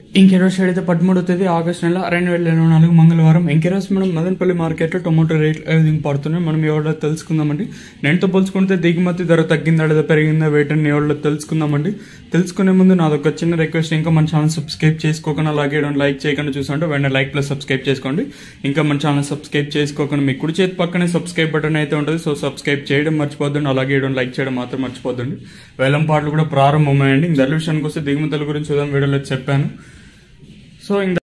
ఇంకెరోజు అయితే పదమూడో తేదీ ఆగస్ట్ నెల రెండు వేల ఇరవై నాలుగు మంగళవారం ఇంకెరోజు మనం మదనపల్లి మార్కెట్లో టొమాటో రేట్లు ఏ విధంగా పడుతున్నాయి మనం ఎవరో తెలుసుకుందామండి నేనుతో పోల్చుకుంటే దిగుమతి ధర తగ్గిందా లేదా పెరిగిందా వేటని ఎవరో తెలుసుకుందామండి తెలుసుకునే ముందు నాదొక చిన్న రిక్వెస్ట్ ఇంకా మన ఛానల్ సబ్స్క్రైబ్ చేసుకోకుండా అలాగే లైక్ చేయకుండా చూసాంటే వెంటనే లైక్ ప్లస్ సబ్స్క్రైబ్ చేసుకోండి ఇంకా మన ఛానల్ సబ్స్క్రైబ్ చేసుకోకుండా మీ కుడి చేతి పక్కనే సబ్స్క్రైబ్ బటన్ అయితే ఉంటుంది సో సబ్స్క్రైబ్ చేయడం మర్చిపోద్దండి అలాగే వేయడం లైక్ చేయడం మాత్రం మర్చిపోద్దండి వేలం పాటలు కూడా ప్రారంభమయ్యండి ఇంక ధరల విషయానికి వస్తే దిగుమతుల గురించి ఉదయం వీడియోలో చెప్పాను సో ఇంక